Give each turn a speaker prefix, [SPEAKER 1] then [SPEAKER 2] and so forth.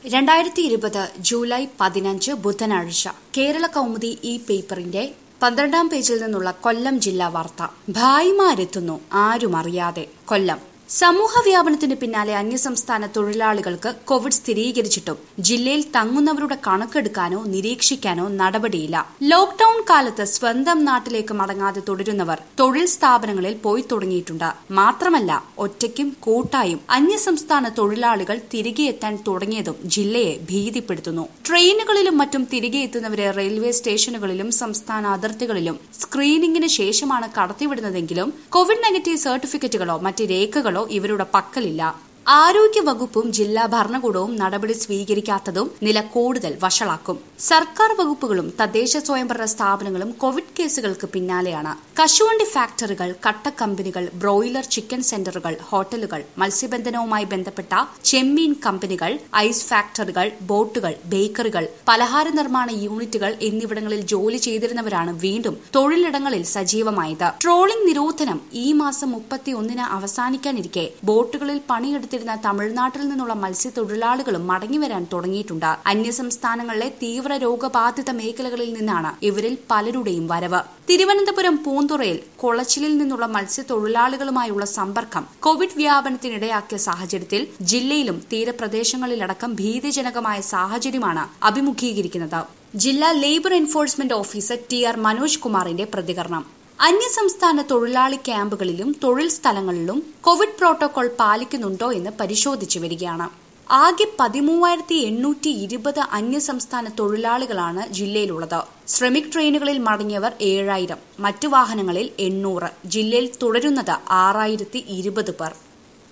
[SPEAKER 1] രണ്ടായിരത്തി ഇരുപത് ജൂലൈ പതിനഞ്ച് ബുധനാഴ്ച കേരള കൗമുദി ഈ പേപ്പറിന്റെ പന്ത്രണ്ടാം പേജിൽ നിന്നുള്ള കൊല്ലം ജില്ലാ വാർത്ത ഭായിമാരെത്തുന്നു ആരും അറിയാതെ കൊല്ലം സമൂഹ വ്യാപനത്തിന് പിന്നാലെ അന്യസംസ്ഥാന തൊഴിലാളികൾക്ക് കോവിഡ് സ്ഥിരീകരിച്ചിട്ടും ജില്ലയിൽ തങ്ങുന്നവരുടെ കണക്കെടുക്കാനോ നിരീക്ഷിക്കാനോ നടപടിയില്ല ലോക്ഡൌൺ കാലത്ത് സ്വന്തം നാട്ടിലേക്ക് മടങ്ങാതെ തുടരുന്നവർ തൊഴിൽ സ്ഥാപനങ്ങളിൽ പോയി തുടങ്ങിയിട്ടുണ്ട് മാത്രമല്ല ഒറ്റയ്ക്കും കൂട്ടായും അന്യസംസ്ഥാന തൊഴിലാളികൾ തിരികെ എത്താൻ തുടങ്ങിയതും ജില്ലയെ ഭീതിപ്പെടുത്തുന്നു ട്രെയിനുകളിലും മറ്റും തിരികെ എത്തുന്നവരെ റെയിൽവേ സ്റ്റേഷനുകളിലും സംസ്ഥാന അതിർത്തികളിലും സ്ക്രീനിംഗിന് ശേഷമാണ് കടത്തിവിടുന്നതെങ്കിലും കോവിഡ് നെഗറ്റീവ് സർട്ടിഫിക്കറ്റുകളോ മറ്റ് രേഖകളോ ഇവരുടെ പക്കലില്ല ആരോഗ്യ വകുപ്പും ജില്ലാ ഭരണകൂടവും നടപടി സ്വീകരിക്കാത്തതും നില കൂടുതൽ വഷളാക്കും സർക്കാർ വകുപ്പുകളും തദ്ദേശ സ്വയംഭരണ സ്ഥാപനങ്ങളും കോവിഡ് കേസുകൾക്ക് പിന്നാലെയാണ് കശുവണ്ടി ഫാക്ടറികൾ കട്ടക്കമ്പനികൾ ബ്രോയിലർ ചിക്കൻ സെന്ററുകൾ ഹോട്ടലുകൾ മത്സ്യബന്ധനവുമായി ബന്ധപ്പെട്ട ചെമ്മീൻ കമ്പനികൾ ഐസ് ഫാക്ടറികൾ ബോട്ടുകൾ ബേക്കറികൾ പലഹാര നിർമ്മാണ യൂണിറ്റുകൾ എന്നിവിടങ്ങളിൽ ജോലി ചെയ്തിരുന്നവരാണ് വീണ്ടും തൊഴിലിടങ്ങളിൽ സജീവമായത് ട്രോളിംഗ് നിരോധനം ഈ മാസം മുപ്പത്തിയൊന്നിന് അവസാനിക്കാനിരിക്കെ ബോട്ടുകളിൽ പണിയെടുത്തിരുന്ന തമിഴ്നാട്ടിൽ നിന്നുള്ള മത്സ്യത്തൊഴിലാളികളും മടങ്ങിവരാൻ തുടങ്ങിയിട്ടുണ്ട് അന്യസംസ്ഥാനങ്ങളിലെ തീവ്ര രോഗബാധിത മേഖലകളിൽ നിന്നാണ് ഇവരിൽ പലരുടെയും വരവ് തിരുവനന്തപുരം പൂന്തുറയിൽ കുളച്ചിലിൽ നിന്നുള്ള മത്സ്യത്തൊഴിലാളികളുമായുള്ള സമ്പർക്കം കോവിഡ് വ്യാപനത്തിനിടയാക്കിയ സാഹചര്യത്തിൽ ജില്ലയിലും തീരപ്രദേശങ്ങളിലടക്കം ഭീതിജനകമായ സാഹചര്യമാണ് അഭിമുഖീകരിക്കുന്നത് ജില്ലാ labour enforcement officer T R Manoj കുമാറിന്റെ പ്രതികരണം അന്യസംസ്ഥാന തൊഴിലാളി ക്യാമ്പുകളിലും തൊഴിൽ സ്ഥലങ്ങളിലും കോവിഡ് പ്രോട്ടോകോൾ പാലിക്കുന്നുണ്ടോ എന്ന് പരിശോധിച്ചു വരികയാണ് ആകെ പതിമൂവായിരത്തി എണ്ണൂറ്റി ഇരുപത് അന്യസംസ്ഥാന തൊഴിലാളികളാണ് ജില്ലയിലുള്ളത് ശ്രമിക് ട്രെയിനുകളിൽ മടങ്ങിയവർ ഏഴായിരം മറ്റു വാഹനങ്ങളിൽ എണ്ണൂറ് ജില്ലയിൽ തുടരുന്നത് ആറായിരത്തി ഇരുപത് പേർ